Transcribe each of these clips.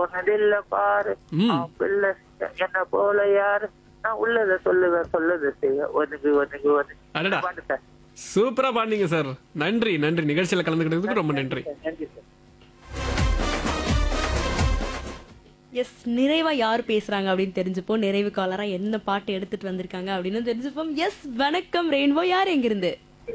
போனதில்ல பாரு ம். அவன் பிள்ளை என்ன போல யாரு நான் உள்ளத சொல்லுவேன் சொல்லத செய்ய ஒதுங்கு ஒதுங்கு ஒதுங்கு அடடா பாட்டு சார் சூப்பரா பாடினீங்க சார் நன்றி நன்றி நிகழ்ச்சியில கலந்துக்கிட்டதுக்கு ரொம்ப நன்றி நன்றி சார் எஸ் நிறைவா யார் பேசுறாங்க அப்படின்னு தெரிஞ்சுப்போம் நிறைவு காலரா என்ன பாட்டு எடுத்துட்டு வந்திருக்காங்க அப்படின்னு தெரிஞ்சுப்போம் எஸ் வணக்கம் ரெயின்போ யார் எங்கிருந்து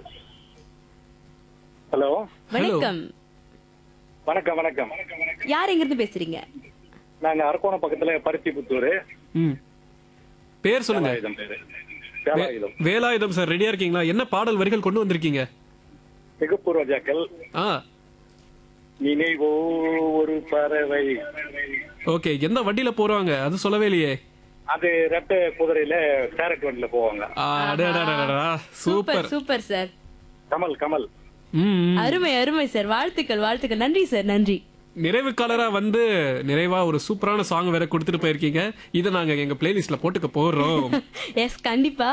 ஹலோ வணக்கம் வணக்கம் வணக்கம் யார் எங்கிருந்து பேசுறீங்க நாங்க அரக்கோணம் பக்கத்துல பருத்தி புத்தூர் ம் பேர் சொல்லுங்க வேலாயுதம் பேரு வேலாயுதம் வேலாயுதம் சார் ரெடியா இருக்கீங்களா என்ன பாடல் வரிகள் கொண்டு வந்திருக்கீங்க சிகப்பு ரோஜாக்கள் ஆ நினைவோ ஒரு பறவை ஓகே எந்த வண்டியில போறாங்க அது சொல்லவே இல்லையே அது ரெட்டை குதிரையில கேரட் வண்டியில போவாங்க ஆ, அடடடடடடா. Super super super sir Kamal Kamal ம் ம். அருமை அருமை சார் வாழ்த்துக்கள் வாழ்த்துக்கள் நன்றி சார் நன்றி நிறைவுக்காலரா வந்து நிறைவா ஒரு சூப்பரான சாங் வேற கொடுத்துட்டு போயிருக்கீங்க இதை நாங்க எங்க பிளேலிஸ்ட்ல போட்டுக்க போறோம் எஸ் கண்டிப்பா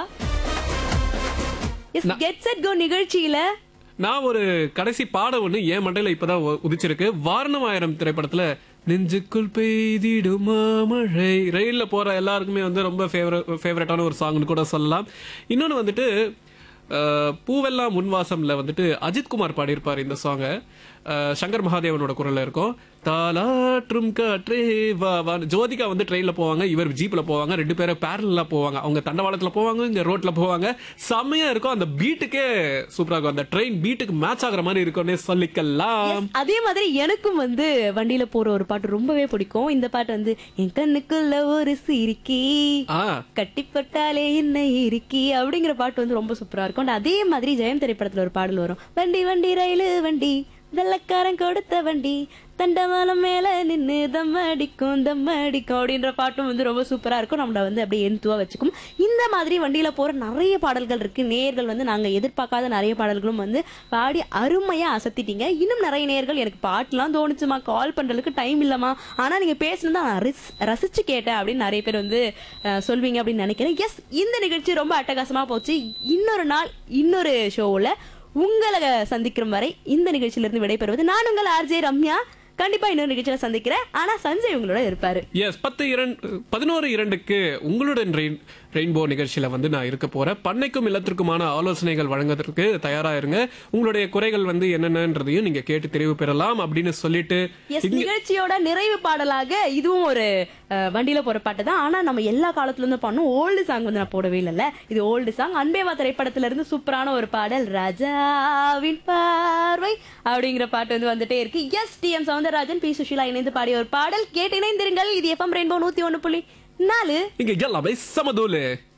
எஸ் கெட் செட் கோ நிகழ்ச்சியில நான் ஒரு கடைசி பாடம் ஒண்ணு என் மண்டையில இப்பதான் உ- உதிச்சிருக்கு வாரணம் ஆயிரம் திரைப்படத்துல நெஞ்சுக்குள் பெய்திடுமா மழை ரயில்ல போற எல்லாருக்குமே வந்து ரொம்ப ஃபேவரட்டான ஒரு சாங்னு கூட சொல்லலாம் இன்னொன்னு வந்துட்டு அஹ், பூவெல்லாம் முன்வாசம்ல வந்துட்டு அஜித் குமார் பாடியிருப்பார் இந்த சாங்கை சங்கர் மகாதேவனோட குரல்ல இருக்கும் தாலாற்றும் காற்றே வா வா ஜோதிகா வந்து ட்ரெயின்ல போவாங்க இவர் ஜீப்ல போவாங்க ரெண்டு பேரும் பேரலா போவாங்க அவங்க தண்டவாளத்துல போவாங்க இங்க ரோட்ல போவாங்க செம்மையா இருக்கும் அந்த பீட்டுக்கே சூப்பரா இருக்கும் அந்த ட்ரெயின் பீட்டுக்கு மேட்ச் ஆகுற மாதிரி இருக்கும்னே சொல்லிக்கலாம் அதே மாதிரி எனக்கும் வந்து வண்டியில போற ஒரு பாட்டு ரொம்பவே பிடிக்கும் இந்த பாட்டு வந்து என் கண்ணுக்குள்ள ஒரு சிரிக்கி ஆ கட்டிப்பட்டாலே என்ன இருக்கி அப்படிங்கிற பாட்டு வந்து ரொம்ப சூப்பரா இருக்கும் And அதே மாதிரி ஜெயம் திரைப்படத்துல ஒரு பாடல் வரும் வண்டி வண்டி ரயிலு வண்டி வெள்ளக்காரன் கொடுத்த வண்டி தண்டவாளம் மேல நின்னு தம் அடிக்கும் தம் அடிக்கும் அப்படின்ற பாட்டும் வந்து ரொம்ப சூப்பரா இருக்கும் நம்மள வந்து அப்படியே எந்துவா வச்சுக்கும் இந்த மாதிரி வண்டியில போற நிறைய பாடல்கள் இருக்கு நேர்கள் வந்து நாங்க எதிர்பார்க்காத நிறைய பாடல்களும் வந்து பாடி அருமையா அசத்திட்டீங்க இன்னும் நிறைய நேர்கள் எனக்கு பாட்டுலாம் தோணுச்சுமா கால் பண்றதுக்கு டைம் இல்லமா ஆனா நீங்க பேசுனது நான் ரசி- ரசிச்சு கேட்டேன் அப்படின்னு நிறைய பேர் வந்து அஹ், சொல்வீங்க அப்படின்னு நினைக்கிறேன் எஸ் இந்த நிகழ்ச்சி ரொம்ப அட்டகாசமா போச்சு இன்னொரு நாள் இன்னொரு ஷோவில் உங்களை சந்திக்கிற வரை இந்த நிகழ்ச்சியில இருந்து விடைபெறுவது நான் உங்கள் ஆர்ஜே ரம்யா கண்டிப்பா இன்னொரு நிகழ்ச்சியில சந்திக்கிறேன் ஆனா சஞ்சய் உங்களோட இருப்பாரு எஸ் பத்து இரண்டு பதினோரு இரண்டுக்கு உங்களுடன் ரெயின் ரெயின்போ நிகழ்ச்சியில வந்து நான் இருக்க போறேன் பண்ணைக்கும் இல்லத்திற்குமான ஆலோசனைகள் வழங்குவதற்கு தயாரா இருங்க உங்களுடைய குறைகள் வந்து என்னென்னன்றதையும் நீங்க கேட்டு தெரிவு பெறலாம் அப்படின்னு சொல்லிட்டு எஸ் நிகழ்ச்சியோட நிறைவு பாடலாக இதுவும் ஒரு அஹ், வண்டியில போற பாட்டு தான் ஆனா நம்ம எல்லா காலத்துல இருந்து பண்ணோம் ஓல்டு சாங் வந்து நான் போடவே இல்லைல்ல இது ஓல்டு சாங் அன்பேவா திரைப்படத்துல இருந்து சூப்பரான ஒரு பாடல் ராஜாவின் பார்வை அப்படிங்கிற பாட்டு வந்து வந்துட்டே இருக்கு S T M Soundararajan P Susheela இணைந்து பாடிய ஒரு பாடல் கேட்டு இணைந்திருங்கள் இது எஃப்எம் ரெயின்போ நூத்தி ஒண்ணு புள்ளி நாலு இங்க எல்லாமே சமதூலு